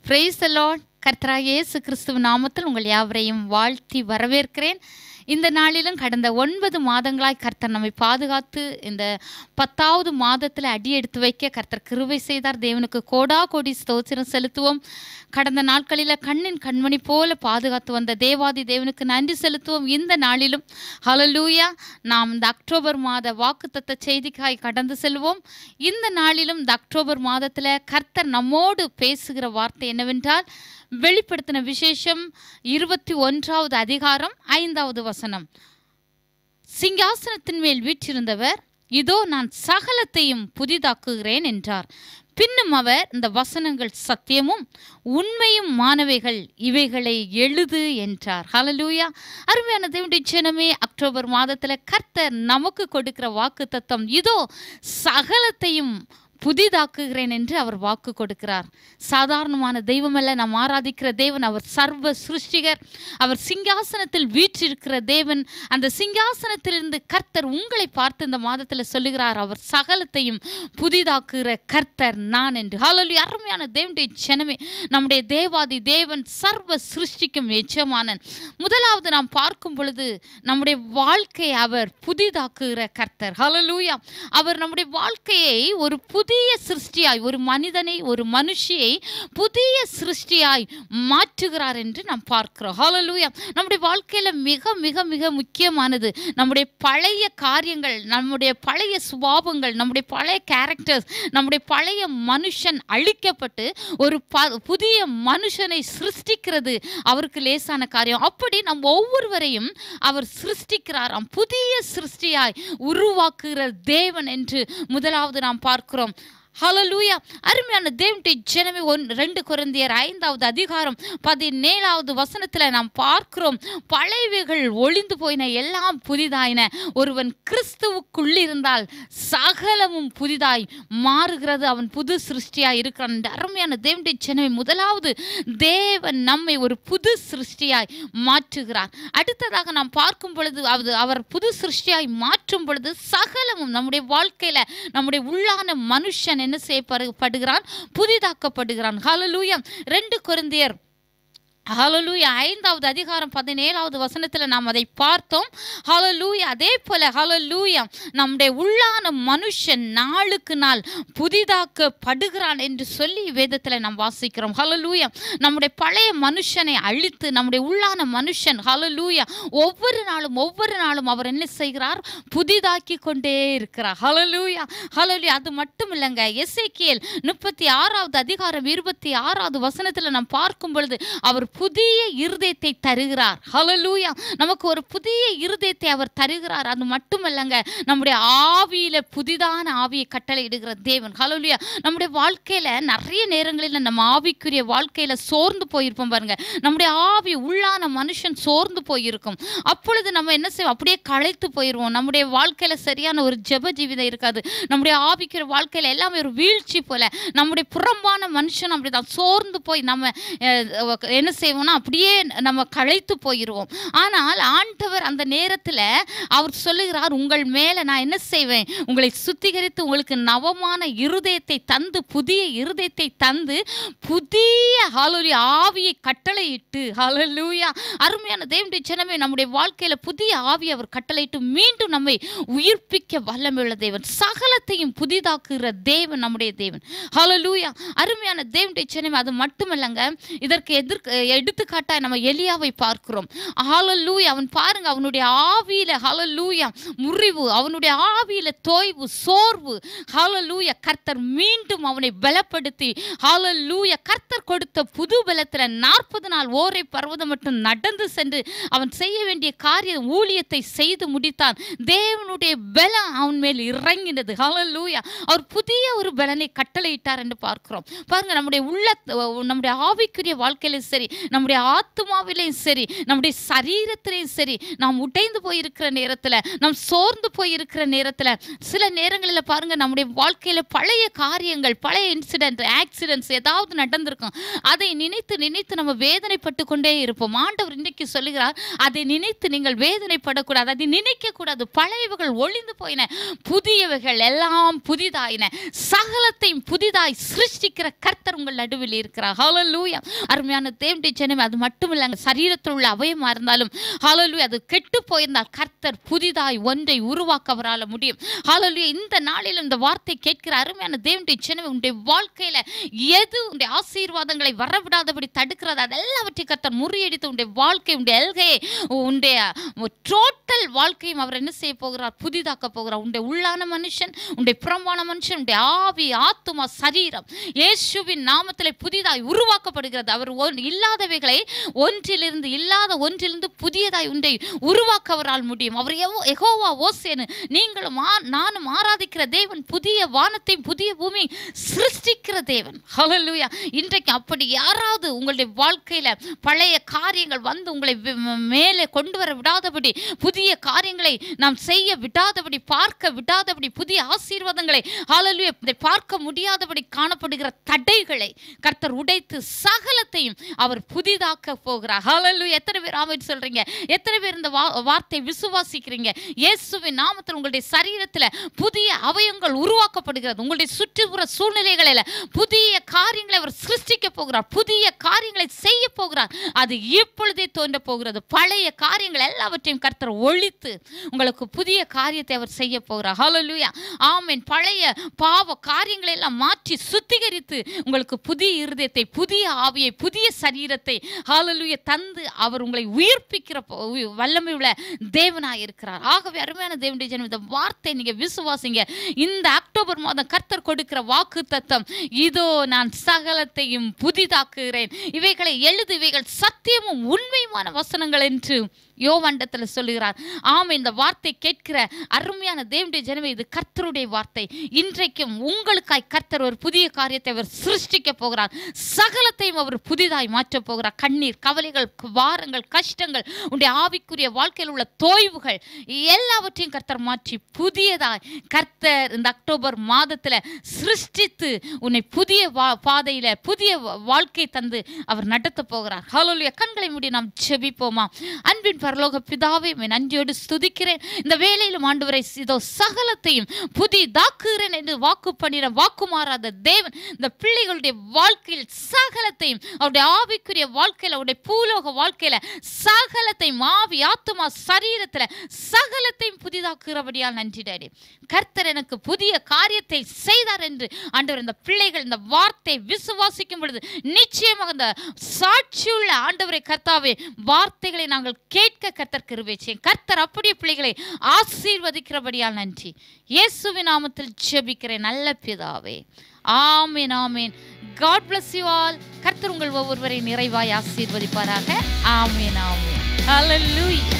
price Lord கர்த்தராக இயேசு கிறிஸ்துவ நாமத்தில் உங்கள் யாவரையும் வாழ்த்தி வரவேற்கிறேன் இந்த நாளிலும் கடந்த ஒன்பது மாதங்களாய் கர்த்தர் நம்மை பாதுகாத்து இந்த பத்தாவது மாதத்தில் அடி எடுத்து வைக்க கர்த்தர் கிருபை செய்தார் தேவனுக்கு கோடா கோடி ஸ்தோத்திரம் செலுத்துவோம் கடந்த நாட்களில் கண்ணின் கண்மணி போல பாதுகாத்து வந்த தேவாதி தேவனுக்கு நன்றி செலுத்துவோம் இந்த நாளிலும் ஹலலூயா நாம் இந்த அக்டோபர் மாத வாக்குத்தத்த செய்திக்காய் கடந்து செல்வோம் இந்த நாளிலும் இந்த அக்டோபர் மாதத்தில் கர்த்தர் நம்மோடு பேசுகிற வார்த்தை என்னவென்றால் வெளிப்படுத்தின விசேஷம் இருபத்தி ஒன்றாவது அதிகாரம் ஐந்தாவது வசனம் சிங்காசனத்தின் மேல் வீற்றிருந்தவர் இதோ நான் சகலத்தையும் புதிதாக்குகிறேன் என்றார் பின்னும் அவர் இந்த வசனங்கள் சத்தியமும் உண்மையும் மாணவைகள் இவைகளை எழுது என்றார் ஹalleluya அருமையான தேவனுடைய ஜனமே அக்டோபர் மாதத்தில் கர்த்தர் நமக்கு கொடுக்கிற வாக்கு தத்தம் இதோ சகலத்தையும் புதிதாக்குகிறேன் என்று அவர் வாக்கு கொடுக்கிறார் சாதாரணமான தெய்வமல்ல நாம் ஆராதிக்கிற தேவன் அவர் சர்வ சிருஷ்டிகர் அவர் சிங்காசனத்தில் வீற்றிருக்கிற தேவன் அந்த சிங்காசனத்திலிருந்து கர்த்தர் உங்களை பார்த்து இந்த மாதத்தில் சொல்லுகிறார் அவர் சகலத்தையும் புதிதாக்குகிற கர்த்தர் நான் என்று ஹalleluya அருமையான தேவனுடைய ஜனமே நம்முடைய தேவாதி தேவன் சர்வ சிருஷ்டிக்கும் எஜமானன் முதலாவது நாம் பார்க்கும் பொழுது நம்முடைய வாழ்க்கையை அவர் புதிதாக்குகிற கர்த்தர் ஹalleluya அவர் நம்முடைய வாழ்க்கையை ஒரு புதிய சிருஷ்டியாய் ஒரு மனிதனை ஒரு மனுஷியை புதிய சிருஷ்டியாய் மாற்றுகிறார் என்று நாம் பார்க்கிறோம் ஹalleluya நம்முடைய வாழ்க்கையில மிக மிக மிக முக்கியமானது நம்முடைய பழைய காரியங்கள் நம்முடைய பழைய சுபாவங்கள் நம்முடைய பழைய கேரக்டர்ஸ் நம்முடைய பழைய மனுஷன் அழிக்கப்பட்டு ஒரு ப புதிய மனுஷனை சிருஷ்டிக்கிறது அவருக்கு லேசான காரியம் அப்படி நம் ஒவ்வொருவரையும் அவர் சிருஷ்டிக்கிறாராம் புதிய சிருஷ்டியாய் உருவாக்குகிற தேவன் என்று முதலாவது நாம் பார்க்கிறோம் ஹalleluya அருமையான தேவனுடைய ஜனமே ஒன் ரெண்டு குருந்தியர் ஐந்தாவது அதிகாரம் பதினேழாவது வசனத்தில் நாம் பார்க்கிறோம் பழையவைகள் ஒளிந்து போயின எல்லாம் புதிதாயின ஒருவன் கிறிஸ்துவுக்குள் இருந்தால் சகலமும் புதிதாய் மாறுகிறது அவன் புது சிருஷ்டியாய் இருக்கிறான் இந்த அருமையான தேவனுடைய ஜனமே முதலாவது தேவன் நம்மை ஒரு புது சிருஷ்டியாய் மாற்றுகிறார் அடுத்ததாக நாம் பார்க்கும் பொழுது அது அவர் புது சிருஷ்டியாய் மாற்றும் பொழுது சகலமும் நம்முடைய வாழ்க்கையில நம்முடைய உள்ளான மனுஷன் என்ன செய்யப்படுகிறான் புதிதாக்கப்படுகிறான் ஹalleluya ரெண்டு கொரிந்தியர் ஹalleluya ஐந்தாவது அதிகாரம் பதினேழாவது வசனத்தில் நாம் அதை பார்த்தோம் ஹalleluya அதே போல ஹalleluya நம்முடைய உள்ளான மனுஷன் நாளுக்கு நாள் புதிதாக்கப்படுகிறான் என்று சொல்லி வேதத்தில் நாம் வாசிக்கிறோம் ஹalleluya நம்முடைய பழைய மனுஷனை அழித்து நம்முடைய உள்ளான மனுஷன் ஹalleluya ஒவ்வொரு நாளும் ஒவ்வொரு நாளும் அவர் என்ன செய்கிறார் புதிதாக்கி கொண்டே இருக்கிறார் ஹalleluya ஹalleluya அது மட்டும் இல்லைங்க எசேக்கியேல் முப்பத்தி ஆறாவது அதிகாரம் இருபத்தி ஆறாவது வசனத்தில் நாம் பார்க்கும் பொழுது அவர் புதிய இருதயத்தை தருகிறார் ஹalleluya நமக்கு ஒரு புதிய இருதயத்தை அவர் தருகிறார் அது மட்டுமல்லங்க நம்முடைய ஆவியில புதிதான ஆவியை கட்டளையிடுகிற தேவன் ஹalleluya நம்முடைய வாழ்க்கையில நிறைய நேரங்களில் நம்ம ஆவிக்குரிய வாழ்க்கையில சோர்ந்து போயிருப்போம் பாருங்க நம்முடைய ஆவி உள்ளான மனுஷன் சோர்ந்து போயிருக்கும் அப்பொழுது நம்ம என்ன செய்வோம் அப்படியே களைத்து போயிடுவோம் நம்முடைய வாழ்க்கையில சரியான ஒரு ஜெப ஜீவிதம் இருக்காது நம்முடைய ஆவிக்கிற வாழ்க்கையில எல்லாமே ஒரு வீழ்ச்சி போல நம்முடைய புறம்பான மனுஷன் அப்படிதான் சோர்ந்து போய் நம்ம அஹ், என்ன செய்வோம்னா அப்படியே நம்ம களைத்து போயிடுவோம் ஆனால் ஆண்டவர் அந்த நேரத்தில் அவர் சொல்லுகிறார் உங்கள் மேலே நான் என்ன செய்வேன் உங்களை சுத்திகரித்து உங்களுக்கு நவமான இருதயத்தை தந்து புதிய இருதயத்தை தந்து புதிய ஹalleluya ஆவியை கட்டளையிட்டு ஹalleluya அருமையான தேவனுடைய ஜனமே நம்முடைய வாழ்க்கையில புதிய ஆவி அவர் கட்டளையிட்டு மீண்டும் நம்மை உயிர்ப்பிக்க வல்லமையுள்ள தேவன் சகலத்தையும் புதிதாக்குகிற தேவன் நம்முடைய தேவன் ஹalleluya அருமையான தேவனுடைய ஜனமே அது மட்டுமல்லங்க இதற்கு எதிர்க்க எடுத்துக்காட்டாய் நம்ம எலியாவை பார்க்கிறோம் ஹalleluya அவன் பாருங்க அவனுடைய ஆவியில ஹalleluya முறிவு அவனுடைய ஆவியில தோய்வு சோர்வு ஹalleluya கர்த்தர் மீண்டும் அவனை பலப்படுத்தி ஹalleluya கர்த்தர் கொடுத்த புது பலத்துல நாற்பது நாள் ஓரை பர்வதம் மட்டும் நடந்து சென்று அவன் செய்ய வேண்டிய காரிய ஊழியத்தை செய்து முடித்தான் தேவனுடைய பலம் அவன் மேல் இறங்கினது ஹalleluya அவர் புதிய ஒரு பலனை கட்டளையிட்டார் என்று பார்க்கிறோம் பாருங்க நம்முடைய உள்ள நம்முடைய ஆவிக்குரிய வாழ்க்கையிலும் சரி நம்முடைய ஆத்மாவிலையும் சரி நம்முடைய சரீரத்திலையும் சரி நாம் உடைந்து போயிருக்கிற நேரத்தில் நாம் சோர்ந்து போயிருக்கிற நேரத்தில் சில நேரங்களில் பாருங்க நம்முடைய வாழ்க்கையில பழைய காரியங்கள் பழைய இன்சிடென்ட் ஆக்சிடென்ட்ஸ் ஏதாவது நடந்திருக்கும் அதை நினைத்து நினைத்து நம்ம வேதனைப்பட்டு கொண்டே இருப்போம் ஆண்டவர் இன்னைக்கு சொல்லுகிறார் அதை நினைத்து நீங்கள் வேதனைப்படக்கூடாது அதை நினைக்க கூடாது பழையவைகள் ஒளிந்து போயின புதியவைகள் எல்லாம் புதிதாயின சகலத்தையும் புதிதாய் சிருஷ்டிக்கிற கர்த்தர் உங்கள் நடுவில் இருக்கிறார் ஹalleluya அருமையான தேவனுடைய ஜனமே அது மட்டும் இல்லைங்க சரீரத்தில் உள்ள அவயமா இருந்தாலும் ஹalleluya அது கெட்டு போயிருந்தால் கர்த்தர் புதிதாய் ஒன்றை உருவாக்க அவரால முடியும் ஹalleluya இந்த நாளில் இந்த வார்த்தை கேட்கிற அருமையான தேவனுடைய ஜனமே உன்னுடைய வாழ்க்கையில எது உன்னுடைய ஆசீர்வாதங்களை வரவிடாதபடி தடுக்கிறது அதெல்லாவற்றையும் கர்த்தர் முறியடித்து உன்னுடைய வாழ்க்கை உன்னுடைய எல்கையை உன்னுடைய டோட்டல் வாழ்க்கையும் அவர் என்ன செய்ய போகிறார் புதிதாக்க போகிறார் உன்னுடைய உள்ளான மனுஷன் உன்னுடைய புறம்பான மனுஷன் உன்னுடைய ஆவி ஆத்துமா சரீரம் இயேசுவின் நாமத்திலே புதிதாய் உருவாக்கப்படுகிறது அவர் ஒன்- இல்லாதவைகளை ஒன்றிலிருந்து இல்லாத ஒன்றிலிருந்து புதியதாய் ஒன்றை உருவாக்க அவரால் முடியும் அவர் எவோ எகோவா ஓசேனு நீங்களும் ஆ- நானும் ஆராதிக்கிற தேவன் புதிய வானத்தையும் புதிய பூமி சிருஷ்டிக்கிற தேவன் ஹalleluya இன்றைக்கு அப்படி யாராவது உங்களுடைய வாழ்க்கையில பழைய காரியங்கள் வந்து உங்களை வி- ம- மேலே கொண்டு வர விடாதபடி புதிய காரியங்களை நாம் செய்ய விடாதபடி பார்க்க விடாதபடி புதிய ஆசீர்வாதங்களை ஹalleluya இதை பார்க்க முடியாதபடி காணப்படுகிற தடைகளை கர்த்தர் உடைத்து சகலத்தையும் அவர் புதிதாக்க போகிறார் ஹalleluya எத்தனை பேர் ஆமென் சொல்றீங்க எத்தனை பேர் இந்த வா- வார்த்தை விசுவாசிக்கிறீங்க இயேசுவின் நாமத்தில் உங்களுடைய சரீரத்துல புதிய அவயங்கள் உருவாக்கப்படுகிறது உங்களுடைய சுற்றுப்புற சூழ்நிலைகளில் புதிய காரியங்களை அவர் சிருஷ்டிக்க போகிறார் புதிய காரியங்களை செய்ய போகிறார் அது இப்பொழுதே தோன்ற போகிறது பழைய காரியங்கள் எல்லாவற்றையும் கர்த்தர் ஒழித்து உங்களுக்கு புதிய காரியத்தை அவர் செய்ய போகிறார் ஹalleluya ஆமென் பழைய பாவ காரியங்களை எல்லாம் மாற்றி சுத்திகரித்து உங்களுக்கு புதிய இருதயத்தை புதிய ஆவியை புதிய சரீரத்தை ஹalleluya தந்து அவர் உங்களை உயிர்ப்பிக்கிற போ- உயி- வல்லமை உள்ள தேவனாய் இருக்கிறார் ஆகவே அருமையான தேவனுடைய ஜனம் இந்த வார்த்தை நீங்க விசுவாசிங்க இந்த அக்டோபர் மாதம் கர்த்தர் கொடுக்கிற வாக்கு தத்தம் இதோ நான் சகலத்தையும் புதிதாக்குகிறேன் இவைகளை எழுது இவைகள் சத்தியமும் உண்மையுமான வசனங்கள் என்று யோவாண்டத்தில் சொல்லுகிறார் ஆம் இந்த வார்த்தை கேட்கிற அருமையான தேவனுடைய ஜனமே இது கர்த்தருடைய வார்த்தை இன்றைக்கும் உங்களுக்காய் கர்த்தர் ஒரு புதிய காரியத்தை அவர் சிருஷ்டிக்க போகிறார் சகலத்தையும் அவர் புதிதாய் மாற்றப் போகிறார் கண்ணீர் கவலைகள் வாரங்கள் கஷ்டங்கள் உன்னுடைய ஆவிக்குரிய வாழ்க்கையில் உள்ள தோய்வுகள் எல்லாவற்றையும் கர்த்தர் மாற்றி புதியதாய் கர்த்தர் இந்த அக்டோபர் மாதத்துல சிருஷ்டித்து உன்னை புதிய வா பாதையில புதிய வா- வாழ்க்கை தந்து அவர் நடத்த போகிறார் ஹalleluya கண்களை மூடி நாம் ஜெபிப்போமா அன்பின் பரலோக பிதாவே உம்மை நன்றியோடு ஸ்துதிக்கிறேன் இந்த வேளையிலும் ஆண்டவரை இதோ சகலத்தையும் புதிதாக்குகிறேன் என்று வாக்கு பண்ணின வாக்கு மாறாத தேவன் இந்த பிள்ளைகளுடைய வாழ்க்கையில் சகலத்தையும் அவருடைய ஆவிக்குரிய வாழ்க்கையில அவருடைய பூலோக வாழ்க்கையில சகலத்தையும் ஆவி ஆத்துமா சரீரத்துல சகலத்தையும் புதிதாக்குகிறபடியால் நன்றி டாடி கர்த்தர் எனக்கு புதிய காரியத்தை செய்தார் என்று ஆண்டவர் இந்த பிள்ளைகள் இந்த வார்த்தை விசுவாசிக்கும் பொழுது நிச்சயமாக இந்த சாட்சியுள்ள ஆண்டவரை கர்த்தாவே வார்த்தைகளை நாங்கள் கேட்க கர்த்தர் கிருபை செய்யும் கர்த்தர் அப்படியே பிள்ளைகளை ஆசீர்வதிக்கிறபடியால் நன்றி இயேசுவின் நாமத்தில் ஜெபிக்கிறேன் நல்ல பிதாவே ஆமீன் ஆமீன் காட் bless you ஆல் கர்த்தர் உங்கள் ஒவ்வொருவரை நிறைவாய் ஆசீர்வதிப்பாராக ஆமீன் ஆமீன் ஹalleluya